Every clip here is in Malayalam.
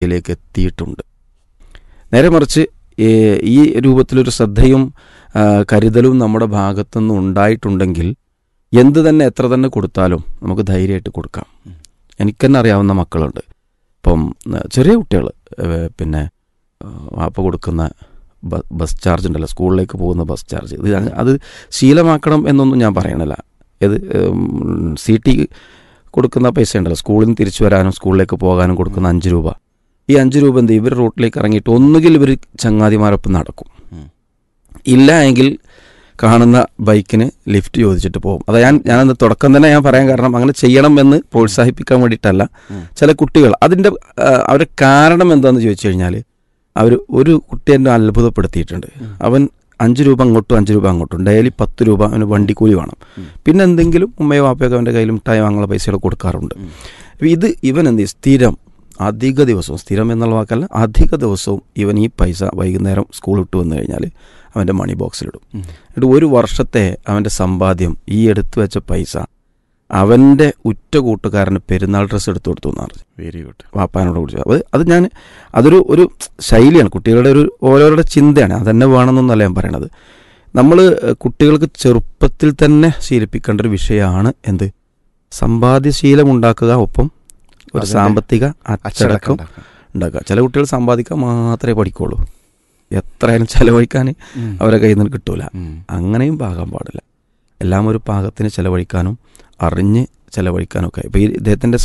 അവസ്ഥയിലേക്ക് എത്തിയിട്ടുണ്ട് നേരെ മറിച്ച് ഏ, ഈ രൂപത്തിലൊരു ശ്രദ്ധയും ആ, കരുതലും നമ്മുടെ ഭാഗത്തുനിന്ന് ഉണ്ടായിട്ടുണ്ടെങ്കിൽ എന്ത് തന്നെ എത്ര തന്നെ കൊടുത്താലും നമുക്ക് ധൈര്യമായിട്ട് കൊടുക്കാം എനിക്ക് തന്നെ അറിയാവുന്ന മക്കളുണ്ട് ഇപ്പം ആ, ചെറിയ കുട്ടികൾ പിന്നെ ആ, വാപ്പ കൊടുക്കുന്ന ബ- ബസ് ചാർജ് ഉണ്ടല്ലോ സ്കൂളിലേക്ക് പോകുന്ന ബസ് ചാർജ് ഇത് അത് അത് ശീലമാക്കണം എന്നൊന്നും ഞാൻ പറയണില്ല ഇത് സി ടി കൊടുക്കുന്ന പൈസ ഉണ്ടല്ലോ സ്കൂളിൽ നിന്ന് തിരിച്ചു വരാനും സ്കൂളിലേക്ക് പോകാനും കൊടുക്കുന്ന അഞ്ച് രൂപ ഈ അഞ്ച് രൂപ എന്ത് ചെയ്യും? ഇവർ റോട്ടിലേക്ക് ഇറങ്ങിയിട്ട് ഒന്നുകിൽ ഇവർ ചങ്ങാതിമാരൊപ്പം നടക്കും ഉം. ഇല്ല എങ്കിൽ കാണുന്ന ബൈക്കിന് ലിഫ്റ്റ് ചോദിച്ചിട്ട് പോകും അത് ഞാൻ ഞാനത് തുടക്കം തന്നെ ഞാൻ പറയാൻ കാരണം അങ്ങനെ ചെയ്യണം എന്ന് പ്രോത്സാഹിപ്പിക്കാൻ വേണ്ടിയിട്ടല്ല ഉം. ചില കുട്ടികൾ അതിൻ്റെ അവരുടെ കാരണം എന്താണെന്ന് ചോദിച്ചു കഴിഞ്ഞാൽ അവർ ഒരു കുട്ടി എന്നെ അത്ഭുതപ്പെടുത്തിയിട്ടുണ്ട് ഉം. അവൻ അവൻ അഞ്ച് രൂപ അങ്ങോട്ടും അഞ്ച് രൂപ അങ്ങോട്ടും ഡെയിലി പത്ത് രൂപ അവന് വണ്ടിക്കൂലി വേണം ഉം. പിന്നെ എന്തെങ്കിലും ഉമ്മയോ വാപ്പയൊക്കെ അവൻ്റെ കയ്യിൽ മിഠായി വാങ്ങുന്ന പൈസകൾ കൊടുക്കാറുണ്ട് ഉം. അപ്പൊ ഇത് ഇവൻ എന്ത് ചെയ്യും? സ്ഥിരം അധിക ദിവസവും സ്ഥിരം എന്നുള്ള വാക്കല്ല അധിക ദിവസവും ഇവൻ ഈ പൈസ വൈകുന്നേരം സ്കൂൾ വിട്ട് വന്നു കഴിഞ്ഞാൽ അവൻ്റെ മണി ബോക്സിലിടും ഉം. എന്നിട്ട് ഒരു വർഷത്തെ അവൻ്റെ സമ്പാദ്യം ഈ എടുത്തു വെച്ച പൈസ അവൻ്റെ ഉറ്റ കൂട്ടുകാരന് പെരുന്നാൾ ഡ്രസ്സ് എടുത്തു കൊടുത്തു എന്ന് പറഞ്ഞു വെരി ഗുഡ് വാപ്പാനോട് കുറിച്ച് അത് അത് ഞാൻ അതൊരു ഒരു ശൈലിയാണ് കുട്ടികളുടെ ഒരു ഓരോരുടെ ചിന്തയാണ് അതന്നെ വേണമെന്നൊന്നല്ല ഞാൻ പറയണത് നമ്മൾ കുട്ടികൾക്ക് ചെറുപ്പത്തിൽ തന്നെ ശീലിപ്പിക്കേണ്ട ഒരു വിഷയമാണ് എന്ത് സമ്പാദ്യശീലം ഉണ്ടാക്കുക ഒപ്പം ഒരു അതിന്റെ സാമ്പത്തിക അച്ചടക്കം അച്ചടക്കം ഉണ്ടാക്കണം. ഉണ്ടാക്കുക ചില കുട്ടികൾ സമ്പാദിക്കാൻ മാത്രമേ പഠിക്കുള്ളൂ എത്രയായാലും ചെലവഴിക്കാൻ ഉം. അവരെ കയ്യിൽ നിന്ന് കിട്ടൂല ഉം. അങ്ങനെയും പാകാൻ പാടില്ല എല്ലാം ഒരു പാകത്തിന് ചെലവഴിക്കാനും അറിഞ്ഞ് ചെലവഴിക്കാനൊക്കെ ഇപ്പോൾ ഈ ഇദ്ദേഹത്തിൻ്റെ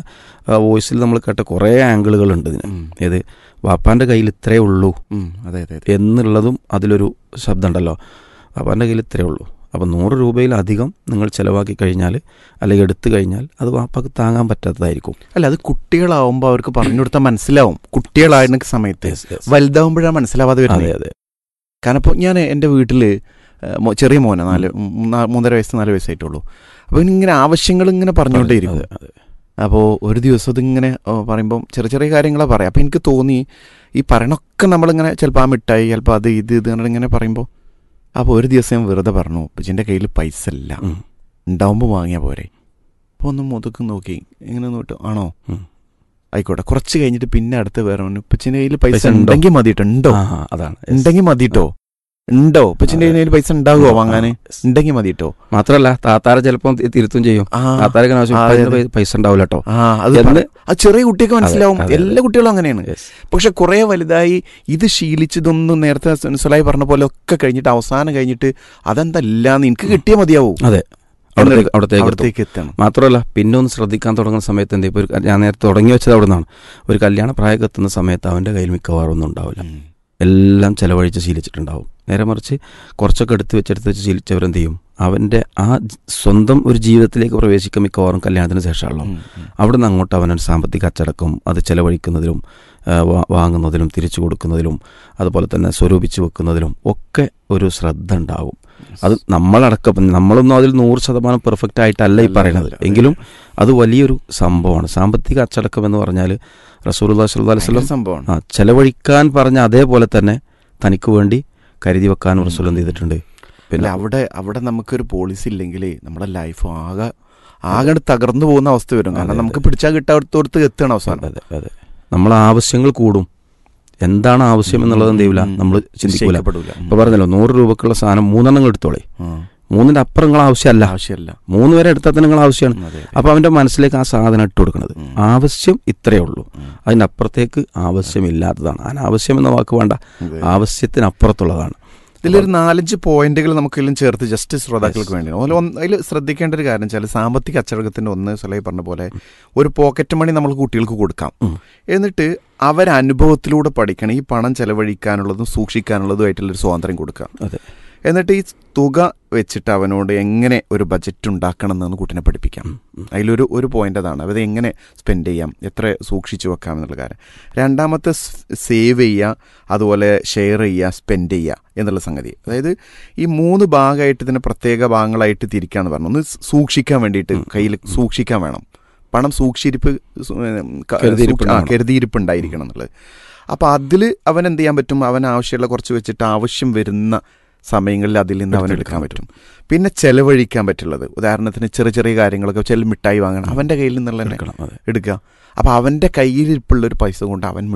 വോയിസിൽ നമ്മൾ കേട്ട കുറേ ആംഗിളുകളുണ്ട് ഇതിന് ഉം. ഏത് വാപ്പാൻ്റെ കയ്യിൽ ഇത്രയേ ഉള്ളൂ ഉം. അതെ അതെ അതെ എന്നുള്ളതും അതിലൊരു ശബ്ദമുണ്ടല്ലോ വാപ്പാൻ്റെ കയ്യിൽ ഇത്രയേ ഉള്ളൂ അപ്പോൾ നൂറ് രൂപയിലധികം നിങ്ങൾ ചിലവാക്കി കഴിഞ്ഞാൽ അല്ലെങ്കിൽ എടുത്തു കഴിഞ്ഞാൽ അത് വാപ്പാക്ക് താങ്ങാൻ പറ്റാത്തതായിരിക്കും അല്ല അത് കുട്ടികളാവുമ്പോൾ അവർക്ക് പറഞ്ഞു കൊടുത്താൽ മനസ്സിലാവും കുട്ടികളായിരുന്ന സമയത്ത് വലുതാവുമ്പോഴാണ് മനസ്സിലാവാതെ അതെ വരുന്നത് അതെ കാരണം ഇപ്പോൾ ഞാൻ എൻ്റെ വീട്ടിൽ ചെറിയ മോനെ നാല് മൂന്നാ- മൂന്നര വയസ്സ് നാല് വയസ്സായിട്ടുള്ളൂ അപ്പോൾ ഇങ്ങനെ ആവശ്യങ്ങൾ ഇങ്ങനെ പറഞ്ഞുകൊണ്ടേയിരിക്കും അതെ, അതെ. അപ്പോൾ ഒരു ദിവസം ഇതിങ്ങനെ പറയുമ്പം ചെറിയ ചെറിയ കാര്യങ്ങളാണ് പറയാം അപ്പോൾ എനിക്ക് തോന്നി ഈ പറയണൊക്കെ നമ്മളിങ്ങനെ ചിലപ്പോൾ ആ മിഠായി ചിലപ്പോൾ അത് ഇത് ഇത് എന്ന് ഇങ്ങനെ പറയുമ്പോൾ അപ്പോൾ ഒരു ദിവസം ഞാൻ വെറുതെ പറഞ്ഞു ഉപ്പച്ചിൻ്റെ കയ്യിൽ പൈസ ഇല്ല ഉം. ഉണ്ടാവുമ്പോൾ വാങ്ങിയാൽ പോരെ അപ്പോൾ ഒന്ന് മുതുക്ക് നോക്കി ഇങ്ങനെ നോട്ട് ആണോ ഉം. ആയിക്കോട്ടെ കുറച്ച് കഴിഞ്ഞിട്ട് പിന്നെ അടുത്ത് വേറെ പറഞ്ഞു ഉപ്പച്ചിൻ്റെ കയ്യിൽ പൈസ പൈസ ഉണ്ടോ? ഉണ്ടെങ്കിൽ മതിട്ടോ ഉണ്ടോ ആ, ആ, അതാണ് Yes. ഉണ്ടെങ്കിൽ മതിട്ടോ ഉണ്ടോ ഉപ്പച്ചിൻ്റെ അതെ. കയ്യിൽ പൈസ ഉണ്ടാകുമോ വാങ്ങാൻ ആ, yes. ഉണ്ടെങ്കിൽ മതിട്ടോ മാത്രമല്ല താത്താരെ ചിലപ്പം തി- തിരുത്തും ചെയ്യും ആ താത്താരൊക്കെ ആവശ്യം ആ, "ഇപ്പൊ അതെ. ഇതിന് പൈസ ഉണ്ടാവില്ല കേട്ടോ ആ അത് എന്ന് പറ- അത് ചെറിയ കുട്ടിയൊക്കെ മനസ്സിലാവും അതെ, അതെ. എല്ലാ കുട്ടികളും അങ്ങനെയാണ് Yes. പക്ഷെ കുറെ വലുതായി ഇത് ശീലിച്ചതൊന്നും നേരത്തെ സുലായി പറഞ്ഞ പോലെ ഒക്കെ കഴിഞ്ഞിട്ട് അവസാനം കഴിഞ്ഞിട്ട് അതെന്താ ഇല്ലാന്ന് എനിക്ക് കിട്ടിയാൽ മതിയാവൂ അതെ അവിടത്തേക്ക് അവിടത്തേക്ക് എത്തും. അവിടത്തേക്ക് എത്തണം മാത്രമല്ല പിന്നെ ഒന്ന് ശ്രദ്ധിക്കാൻ തുടങ്ങുന്ന സമയത്ത് എന്താ ഇപ്പോൾ ഒരു ക- ഞാൻ നേരത്തെ തുടങ്ങി വെച്ചത് അവിടെ നിന്നാണ് ഒരു കല്യാണ പ്രായമൊക്കെ എത്തുന്ന സമയത്ത് അവൻ്റെ കയ്യിൽ മിക്കവാറും ഒന്നും ഉണ്ടാവില്ല ഉം. എല്ലാം ചെലവഴിച്ച് ശീലിച്ചിട്ടുണ്ടാവും നേരെ മറിച്ച് കുറച്ചൊക്കെ എടുത്ത് വെച്ചെടുത്ത് വെച്ച് ശീലിച്ചവരെന്ത് ചെയ്യും അവൻ്റെ ആ ജ- സ്വന്തം ഒരു ജീവിതത്തിലേക്ക് പ്രവേശിക്കാൻ മിക്കവാറും കല്യാണത്തിന് ശേഷമാണല്ലോ ഉം, ഉം. അവിടെ നിന്ന് അങ്ങോട്ട് അവനൊരു സാമ്പത്തിക അച്ചടക്കം അത് ചെലവഴിക്കുന്നതിലും ആ, വാ- വാങ്ങുന്നതിലും തിരിച്ചു കൊടുക്കുന്നതിലും അതുപോലെ തന്നെ സ്വരൂപിച്ച് വെക്കുന്നതിലും ഒക്കെ ഒരു ശ്രദ്ധ ഉണ്ടാവും അത് നമ്മളടക്കം നമ്മളൊന്നും അതിൽ നൂറ് ശതമാനം പെർഫെക്റ്റ് ആയിട്ടല്ല ഈ അല്ല, പറയണത് അല്ല, എങ്കിലും അത് വലിയൊരു സംഭവമാണ് സാമ്പത്തിക അച്ചടക്കം എന്ന് പറഞ്ഞാൽ റസൂലുല്ലാ സല്ലല്ലാഹു അലൈഹി വസല്ലം ഭയങ്കര സംഭവമാണ് ആ ചെലവഴിക്കാൻ പറഞ്ഞ അതേപോലെ തന്നെ തനിക്ക് വേണ്ടി കരുതി വെക്കാനും റസൂൽ എന്ത് ചെയ്തിട്ടുണ്ട് അല്ല പിന്നെ അവിടെ അവിടെ നമുക്കൊരു പോളിസി ഇല്ലെങ്കിൽ നമ്മുടെ ലൈഫ് ആകെ ആകെ തകർന്നു പോകുന്ന അവസ്ഥ വരും അതെ, കാരണം അതെ. നമുക്ക് പിടിച്ചാൽ കിട്ടാത്തോടത്ത് എത്തണം അവസാനം അതെ അതെ നമ്മളെ ആവശ്യങ്ങൾ കൂടും എന്താണ് ആവശ്യം എന്നുള്ളത് എന്ത് ചെയ്യൂല ഉം. നമ്മൾ ചിന്തിക്കൂല നിശ്ചയിക്കപ്പെടൂല. ഉം. ഇപ്പൊ പറഞ്ഞല്ലോ നൂറ് രൂപക്കുള്ള സാധനം മൂന്നെണ്ണം എടുത്തോളെ ആ. മൂന്നിന്റെ അപ്പുറം നിങ്ങൾ ആവശ്യമല്ല ആവശ്യമല്ല മൂന്ന് വരെ എടുത്താൽ തന്നെ നിങ്ങൾ ആവശ്യമാണ് ഉം, അതെ, അതെ. അപ്പൊ അവന്റെ മനസ്സിലേക്ക് ആ സാധനം ഇട്ട് കൊടുക്കുന്നത് ഉം. ആവശ്യം ഇത്രയേ ഉള്ളൂ ഉം. അതിനപ്പുറത്തേക്ക് ആവശ്യമില്ലാത്തതാണ് അനാവശ്യം എന്ന വാക്ക് വേണ്ട അതെ. ആവശ്യത്തിനപ്പുറത്തുള്ളതാണ് ഇതിലൊരു നാലഞ്ച് പോയിന്റുകൾ നമുക്കെല്ലാം ചേർത്ത് ജസ്റ്റ് ശ്രോതാക്കൾക്ക് വേണ്ടി അതിൽ ശ്രദ്ധിക്കേണ്ട ഒരു കാര്യം വെച്ചാൽ സാമ്പത്തിക അച്ചടക്കത്തിന്റെ ഒന്ന് സ്വലായി പറഞ്ഞ പോലെ ഒരു പോക്കറ്റ് മണി നമ്മൾ കുട്ടികൾക്ക് കൊടുക്കാം ഉം. എന്നിട്ട് അവരനുഭവത്തിലൂടെ പഠിക്കണം ഈ പണം ചെലവഴിക്കാനുള്ളതും സൂക്ഷിക്കാനുള്ളതുമായിട്ടുള്ളൊരു സ്വാതന്ത്ര്യം കൊടുക്കുക അതെ എന്നിട്ട് ഈ തുക വെച്ചിട്ട് അവനോട് എങ്ങനെ ഒരു ബജറ്റ് ഉണ്ടാക്കണം എന്ന് കുട്ടിനെ പഠിപ്പിക്കാം അതിലൊരു ഒരു പോയിന്റ് അതാണ് അത് എങ്ങനെ സ്പെൻഡ് ചെയ്യാം എത്ര സൂക്ഷിച്ചു വെക്കാം എന്നുള്ള കാര്യം രണ്ടാമത്തെ സേവ് ചെയ്യുക അതുപോലെ ഷെയർ ചെയ്യുക സ്പെൻഡ് ചെയ്യുക എന്നുള്ള സംഗതി അതായത് ഈ മൂന്ന് ഭാഗമായിട്ട് ഇതിനെ പ്രത്യേക ഭാഗങ്ങളായിട്ട് തിരിക്കാന്ന് പറഞ്ഞു ഒന്ന് സൂക്ഷിക്കാൻ വേണ്ടിയിട്ട് കയ്യിൽ സൂക്ഷിക്കാൻ വേണം പണം സൂക്ഷിരിപ്പ് സു- ഏം, ക- കരുതിയിരിപ്പ് സൂക്ഷി- ആ, ഉണ്ടാവണം. കരുതിയിരിപ്പ് ഉണ്ടായിരിക്കണം എന്നുള്ളത് അപ്പോൾ അതിൽ അവൻ എന്ത് ചെയ്യാൻ പറ്റും അവൻ ആവശ്യമുള്ള കുറച്ച് വെച്ചിട്ട് ആവശ്യം വരുന്ന സമയങ്ങളിൽ അതിൽ നിന്ന് അവൻ എടുക്കാൻ പറ്റും പിന്നെ ചെലവഴിക്കാൻ പറ്റുള്ളത് ഉദാഹരണത്തിന് ചെറിയ ചെറിയ കാര്യങ്ങളൊക്കെ ചില മിഠായി വാങ്ങണം അവൻ്റെ കയ്യിൽ നിന്നുള്ള തന്നെ എടുക്കണം അതെ എടുക്കുക അപ്പോൾ അവൻ്റെ കയ്യിലിരിപ്പുള്ള ഒരു പൈസ കൊണ്ട് അവൻ